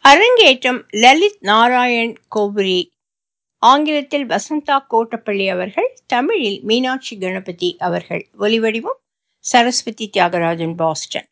அரங்கேற்றம் லலித் நாராயண் கோபுரி ஆங்கிலத்தில் வசந்தா கோட்டப்பள்ளி அவர்கள் தமிழில் மீனாட்சி கணபதி அவர்கள் ஒலிவடிவம் சரஸ்வதி தியாகராஜன் பாஸ்டன்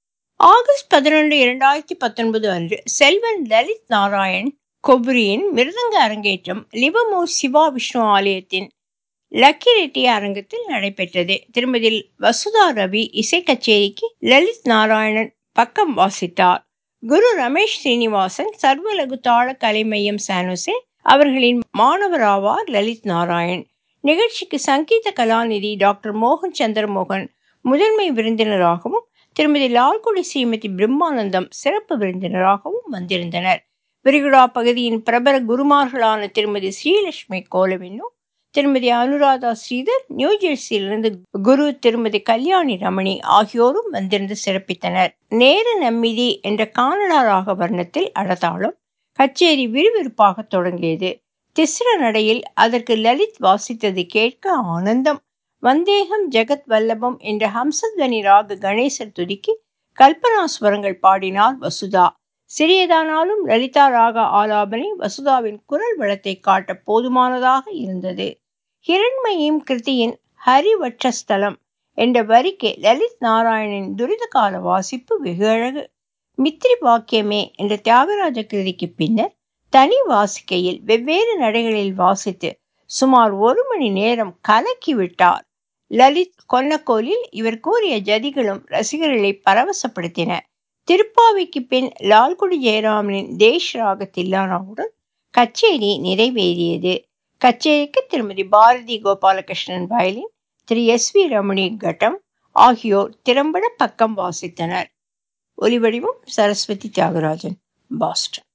ஆகஸ்ட் பதினொன்று இரண்டாயிரத்தி பத்தொன்பது அன்று செல்வன் லலித் நாராயண் கொபுரியின் மிருதங்க அரங்கேற்றம் லிவமூர் சிவா விஷ்ணு ஆலயத்தின் லக்கி ரெட்டி அரங்கத்தில் நடைபெற்றது திருமதி வசுதா ரவி இசை கச்சேரிக்கு லலித் நாராயணன் பக்கம் வாசித்தார் குரு ரமேஷ் ஸ்ரீனிவாசன் சர்வலகு தாள கலை மையம் சானுசே அவர்களின் மாணவராவார் லலித் நாராயண் நிகழ்ச்சிக்கு சங்கீத கலாநிதி டாக்டர் மோகன் சந்திரமோகன் முதன்மை விருந்தினராகவும் திருமதி லால்குடி ஸ்ரீமதி பிரம்மானந்தம் சிறப்பு விருந்தினராகவும் வந்திருந்தனர் விரிகுடா பகுதியின் பிரபல குருமார்களான திருமதி ஸ்ரீலட்சுமி கோலவின்னு திருமதி அனுராதா ஸ்ரீதர் நியூஜெர்சியிலிருந்து குரு திருமதி கல்யாணி ரமணி ஆகியோரும் வந்திருந்து சிறப்பித்தனர் நேர நம்மிதி என்ற கானடா ராக வர்ணத்தில் அடதாளம் கச்சேரி விறுவிறுப்பாக தொடங்கியது திஸ்ர நடையில் அதற்கு லலித் வாசித்தது கேட்க ஆனந்தம் வந்தேகம் ஜெகத் வல்லபம் என்ற ஹம்சத்வனி ராக கணேசர் துதிக்கு கல்பனாஸ்வரங்கள் பாடினார் வசுதா சிறியதானாலும் லலிதா ராக ஆலாபனை வசுதாவின் குரல் வளத்தை காட்ட போதுமானதாக இருந்தது ஹிரண்மயும் கிருதியின் ஹரிவட்சஸ்தலம் என்ற வரிக்கு லலித் நாராயணின் துரித கால வாசிப்பு வெகு அழகு மித்ரி வாக்கியமே என்ற தியாகராஜ கிருதிக்கு பின்னர் தனி வாசிக்கையில் வெவ்வேறு நடைகளில் வாசித்து சுமார் ஒரு மணி நேரம் கலக்கி விட்டார் லலித் கொன்னக்கோலில் இவர் கூறிய ஜதிகளும் ரசிகர்களை பரவசப்படுத்தின திருப்பாவைக்கு பின் லால்குடி ஜெயராமனின் தேஷ் ராக தில்லானாவுடன் கச்சேரி நிறைவேறியது கச்சேரிக்கு திருமதி பாரதி கோபாலகிருஷ்ணன் வயலின் திரு எஸ் வி ரமணி கட்டம் ஆகியோர் திறம்பட பக்கம் வாசித்தனர் ஒலிவடிவம் சரஸ்வதி தியாகராஜன் பாஸ்டன்